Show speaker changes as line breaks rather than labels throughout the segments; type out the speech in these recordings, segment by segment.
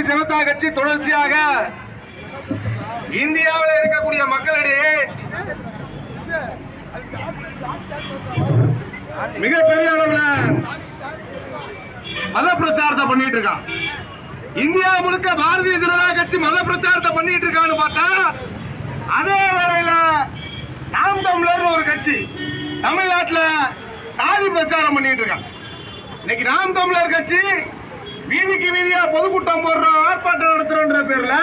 ஜனதா கட்சி தொடர்ச்சியாக இந்தியாவில் இருக்கக்கூடிய மக்களிடையே மிகப்பெரிய அளவுல மத பிரச்சாரத்தை பண்ணிட்டு இருக்கான் இந்தியா முழுக்க பாரதிய ஜனதா கட்சி மத பிரச்சாரத்தை பண்ணிட்டு இருக்கான்னு பார்த்தா அதே வேளையில நாம் தமிழர்னு ஒரு கட்சி தமிழ்நாட்டுல சாதி பிரச்சாரம் பண்ணிட்டு இருக்கான் இன்னைக்கு நாம் தமிழர் கட்சி வீதிக்கு வீதியா பொதுக்கூட்டம் போடுறோம் ஆர்ப்பாட்டம் நடத்துறோன்ற பேர்ல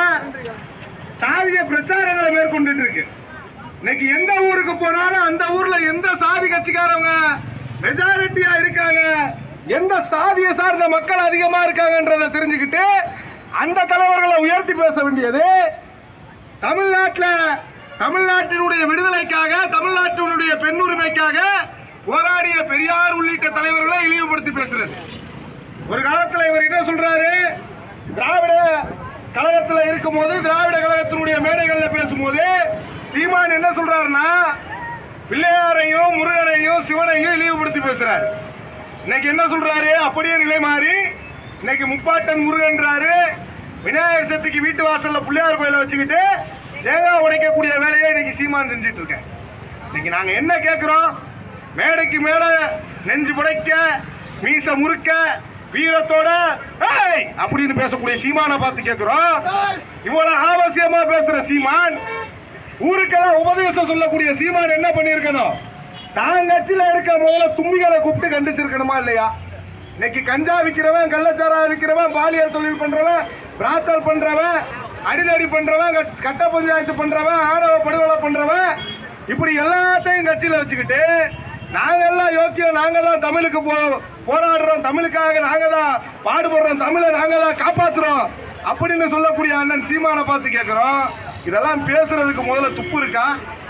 சாதிய பிரச்சாரங்களை மேற்கொண்டுட்டு இருக்கு இன்னைக்கு எந்த ஊருக்கு போனாலும் அந்த ஊர்ல எந்த சாதி கட்சிக்காரங்க மெஜாரிட்டியா இருக்காங்க எந்த சாதியை சார்ந்த மக்கள் அதிகமா இருக்காங்கன்றதை தெரிஞ்சுக்கிட்டு அந்த தலைவர்களை உயர்த்தி பேச வேண்டியது தமிழ்நாட்டில் தமிழ்நாட்டினுடைய விடுதலைக்காக தமிழ்நாட்டினுடைய பெண் உரிமைக்காக போராடிய பெரியார் உள்ளிட்ட தலைவர்களை இழிவுபடுத்தி பேசுறது ஒரு காலத்துல இவர் என்ன சொல்றாரு திராவிட கழகத்துல இருக்கும்போது திராவிட கழகத்தினுடைய மேடைகள்ல பேசும்போது சீமான் என்ன சொல்றாருன்னா பிள்ளையாரையும் முருகனையும் சிவனையும் இழிவுபடுத்தி பேசுறாரு இன்னைக்கு என்ன சொல்றாரு அப்படியே நிலை மாறி இன்னைக்கு முப்பாட்டன் முருகன்றாரு விநாயகர் சதுர்த்திக்கு வீட்டு வாசல்ல பிள்ளையார் கோயிலை வச்சுக்கிட்டு தேங்காய் உடைக்கக்கூடிய வேலையை இன்னைக்கு சீமான் செஞ்சுட்டு இருக்கேன் இன்னைக்கு நாங்க என்ன கேட்கிறோம் மேடைக்கு மேல நெஞ்சு புடைக்க மீச முறுக்க வீரத்தோட "ஏய்!" அப்படின்னு பேசக்கூடிய சீமானை பார்த்து கேட்கிறோம் இவ்வளவு ஆவசியமா பேசுற சீமான் ஊருக்கெல்லாம் உபதேசம் சொல்லக்கூடிய சீமான் என்ன பண்ணியிருக்கணும் தான் கட்சியில இருக்க முதல்ல தும்பிகளை கூப்பிட்டு கண்டிச்சிருக்கணுமா இல்லையா இன்னைக்கு கஞ்சா விற்கிறவன் கள்ளச்சாரா விற்கிறவன் பாலியல் தொழில் பண்றவன் பிராத்தல் பண்றவன் அடிதடி பண்றவன் கட்- கட்ட பஞ்சாயத்து பண்றவன் ஆணவ படுகொலை பண்றவன் இப்படி எல்லாத்தையும் கட்சியில வச்சுக்கிட்டு நாங்கெல்லாம் யோக்கியம் நாங்கெல்லாம் தமிழுக்கு போ போராடுறோம் தமிழுக்காக நாங்க தான் பாடுபடுறோம் தமிழை நாங்க தான் காப்பாத்துறோம் அப்படின்னு சொல்லக்கூடிய அண்ணன் சீமானை பார்த்து கேட்கிறோம் இதெல்லாம் பேசுறதுக்கு முதல்ல துப்பு இருக்கா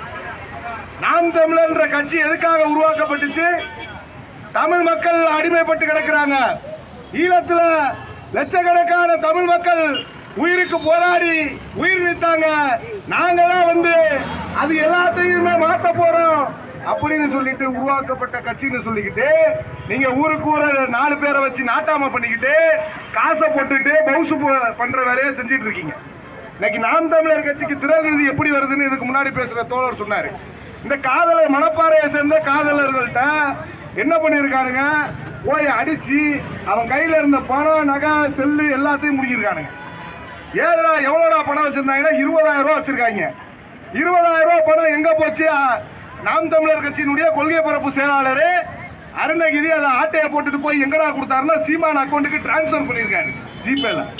நாம் தமிழர்ன்ற கட்சி எதுக்காக உருவாக்கப்பட்டுச்சு தமிழ் மக்கள் அடிமைப்பட்டு கிடக்குறாங்க ஈழத்துல லட்சக்கணக்கான தமிழ் மக்கள் உயிருக்கு போராடி உயிர் நீத்தாங்க நாங்களாம் வந்து அது எல்லாத்தையுமே மாத்த போறோம் அப்படின்னு சொல்லிட்டு உருவாக்கப்பட்ட கட்சின்னு சொல்லிக்கிட்டு நீங்க ஊருக்கு ஊர நாலு பேரை வச்சு நாட்டாம பண்ணிக்கிட்டு காசை போட்டுட்டு பவுசு போ- பண்ற வேலையை செஞ்சிட்டு இருக்கீங்க இன்னைக்கு நாம் தமிழர் கட்சிக்கு திரள் நிதி எப்படி வருதுன்னு இதுக்கு முன்னாடி பேசுற தோழர் சொன்னாரு இந்த காதலர் மணப்பாறையை சேர்ந்த காதலர்கள்ட்ட என்ன பண்ணியிருக்கானுங்க போய் அடிச்சு அவன் கையில இருந்த பணம் நகை செல்லு எல்லாத்தையும் முடிக்கிருக்கானுங்க ஏதுடா எவ்வளோடா பணம் வச்சிருந்தாங்கன்னா இருபதாயிரம் ரூபா வச்சிருக்காங்க இருபதாயிரம் ரூபா பணம் எங்க போச்சு ஆ, நாம் தமிழர் கட்சியினுடைய கொள்கை பரப்பு செயலாளர் அருணகிரி அதை ஆட்டையை போட்டுட்டு போய் எங்கடா கொடுத்தாருன்னா சீமான் அக்கௌண்ட்டுக்கு டிரான்ஸ்ஃபர் பண்ணியிருக்காரு ஜிபேல